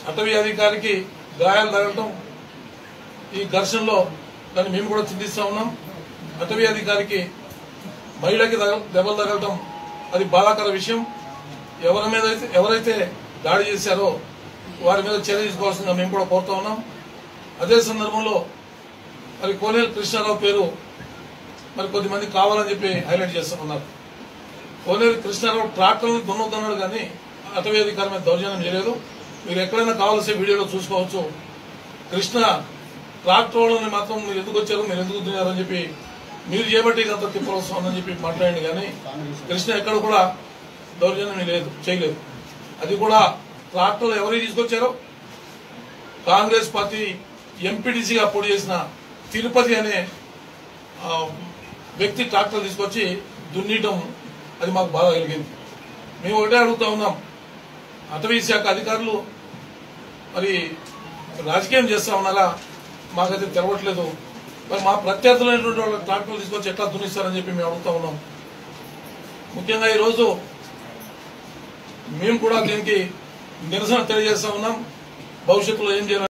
అటవీ అధికారికి గాయాలు తగలటం ఈ ఘర్షణలో దాన్ని మేము కూడా చింతిస్తా ఉన్నాం అటవీ అధికారికి మహిళకి తగ- దెబ్బలు తగలటం అది బాధాకర విషయం ఎవరి మీద అయితే ఎవరైతే దాడి చేశారో వారి మీద చర్య తీసుకోవాల్సిందిగా మేము కూడా కోరుతా ఉన్నాం అదే సందర్భంలో మరి కోనేరు కృష్ణారావు పేరు మరి కొద్దిమంది కావాలని చెప్పి హైలైట్ చేస్తున్నారు కోనేరు కృష్ణారావు ట్రాక్టర్ని దున్నుతున్నాడు కానీ అటవీ అధికారి మీద దౌర్జన్యం చేయలేదు మీరు ఎక్కడైనా కావాల్సిన వీడియోలో చూసుకోవచ్చు కృష్ణ ట్రాక్టర్ వాళ్ళని మాత్రం మీరు ఎందుకు వచ్చారు మీరు ఎందుకు దున్నారని చెప్పి మీరు చేయబట్టి ఇదంతా తిప్పలు వస్తుందని చెప్పి మాట్లాడండి కానీ కృష్ణ ఎక్కడ కూడా దౌర్జన్యం లేదు చేయలేదు అది కూడా ట్రాక్టర్లు ఎవరు తీసుకొచ్చారో కాంగ్రెస్ పార్టీ ఎంపీటీసీగా పోటీ చేసిన తిరుపతి అనే ఆ, వ్యక్తి ట్రాక్టర్ తీసుకొచ్చి దున్నియటం అది మాకు బాధ కలిగింది మేము ఒకటే అడుగుతా ఉన్నాం అటవీ శాఖ అధికారులు మరి రాజకీయం చేస్తా ఉన్నారా మాకైతే తెలవట్లేదు మరి మా ప్రత్యర్థులైనటువంటి వాళ్ళ ట్రాక్టర్లు తీసుకొచ్చి ఎట్లా దున్నిస్తారని చెప్పి మేము అడుగుతా ఉన్నాం ముఖ్యంగా ఈరోజు మేము కూడా దీనికి నిరసన తెలియజేస్తా ఉన్నాం భవిష్యత్తులో ఏం చేయాలి